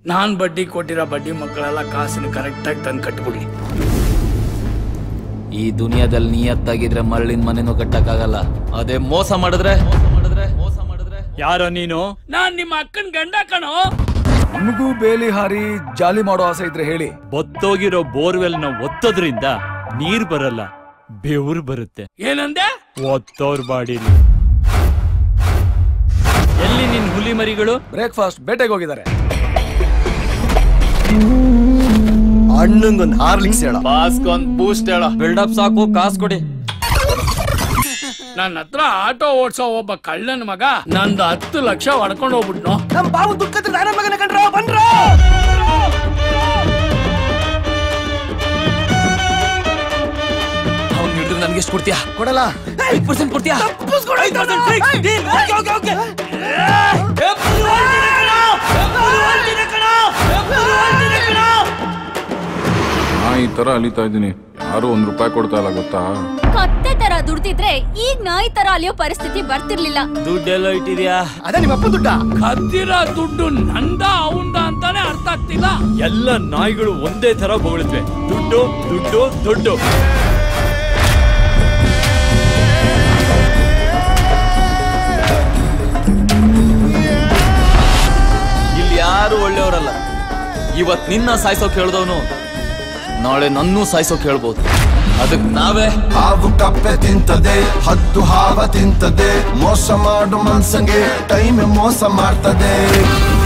ನಾನ್ ಬಡ್ಡಿ ಕೊಟ್ಟಿರೋ ಬಡ್ಡಿ ಮಕ್ಕಳೆಲ್ಲ ಕಾಸನ್ನ ಕರೆಕ್ಟಾಗಿ ತಂದು ಕಟ್ಬಿಡಿ ಈ ದುನಿಯಾದಲ್ಲಿ ನಿಯತ್ತಾಗಿದ್ರೆ ಮರಳಿನ ಮನೆನೂ ಕಟ್ಟಕ್ಕಾಗಲ್ಲ ಅದೇ ಮೋಸ ಮಾಡಿದ್ರೆ ಯಾರೋ ನೀನು ನಾನ್ ನಿಮ್ಮ ಅಕ್ಕನ ಗಂಡ ಕಣೋ ನಿಮಗೂ ಬೇಲಿ ಹಾರಿ ಜಾಲಿ ಮಾಡೋ ಆಸೆ ಇದ್ರೆ ಹೇಳಿ ಬತ್ತೋಗಿರೋ ಬೋರ್ವೆಲ್ ನ ಒತ್ತೋದ್ರಿಂದ ನೀರ್ ಬರಲ್ಲ ಬೆವರು ಬರುತ್ತೆ ಏನಂದೆ ಒತ್ತೋರ್ ಬಾಡಿಲಿ ಎಲ್ಲಿ ನಿನ್ ಹುಲಿ ಮರಿಗಳು ಬ್ರೇಕ್ಫಾಸ್ಟ್ ಬೇಟೆಗೆ ಹೋಗಿದ್ದಾರೆ ಅಣ್ಣಂಗೊಂದ್ ಹಾರ್ಲಿಕ್ಸ್ ಹೇಳ ಬಾಸ್ಕೊಂದ್ ಬೂಸ್ಟ್ ಹೇಳ ಬಿಲ್ಡಪ್ ಸಾಕು ಕಾಸ್ ಕೊಡಿ ನನ್ನ ಹತ್ರ ಆಟೋ ಓಡ್ಸೋ ಒಬ್ಬ ಕಳ್ಳನ ಮಗ ನಂದು ಹತ್ತು ಲಕ್ಷ ಹೊಡ್ಕೊಂಡು ಹೋಗ್ಬಿಟ್ನು ನಮ್ ಬಾವು ದುಃಖದ ನಾನ ಮಗನ ಕಂಡ್ರ ಬಂದ್ರ ಅವ್ನ್ ಹಿಡಿದ್ರೆ ನನ್ಗೆ ಎಷ್ಟು ಕೊಡ್ತೀಯಾ ಕೊಡಲ್ಲ ಐದು ಪರ್ಸೆಂಟ್ ಕೊಡ್ತೀಯಾ ನಾ ಈ ತರ ಅಲಿತಾ ಇದ್ದೀನಿ ಯಾರು ಒಂದ್ ರೂಪಾಯಿ ಕೊಡ್ತಾ ಇಲ್ಲ ಗೊತ್ತಾ ಕತ್ತೆ ತರ ದುಡ್ದಿದ್ರೆ ಈಗ ನಾಯಿ ತರ ಅಲಿಯೋ ಪರಿಸ್ಥಿತಿ ಬರ್ತಿರ್ಲಿಲ್ಲ ದುಡ್ಡೆಲ್ಲ ಇಟ್ಟಿದ್ಯಾ ಅದೇ ನಿಮ್ಮ ಅಪ್ಪನ ದುಡ್ಡ ಕದ್ದಿರ ದುಡ್ಡು ನಂದ ಅವಂದ ಅಂತಾನೆ ಅರ್ಥ ಆಗ್ತಿಲ್ಲ ಎಲ್ಲ ನಾಯಿಗಳು ಒಂದೇ ತರ ಬೊಗಳುತ್ತವೆ ದುಡ್ಡು ದುಡ್ಡು ದುಡ್ಡು ಇಲ್ಲಿ ಯಾರು ಒಳ್ಳೆಯವರಲ್ಲ ಇವತ್ ನಿನ್ನ ಸಾಯ್ಸೋಕ್ ಹೇಳ್ದವನು ನಾಳೆ ನನ್ನೂ ಸಾಯ್ಸೋಕ್ ಹೇಳ್ಬೋದು ಅದಕ್ ನಾವೇ ಹಾವು ಕಪ್ಪೆ ತಿಂತದೆ ಹದ್ದು ಹಾವ ತಿಂತದೆ ಮೋಸ ಮಾಡು ಮನ್ಸಂಗೆ ಟೈಮ್ ಮೋಸ ಮಾಡ್ತದೆ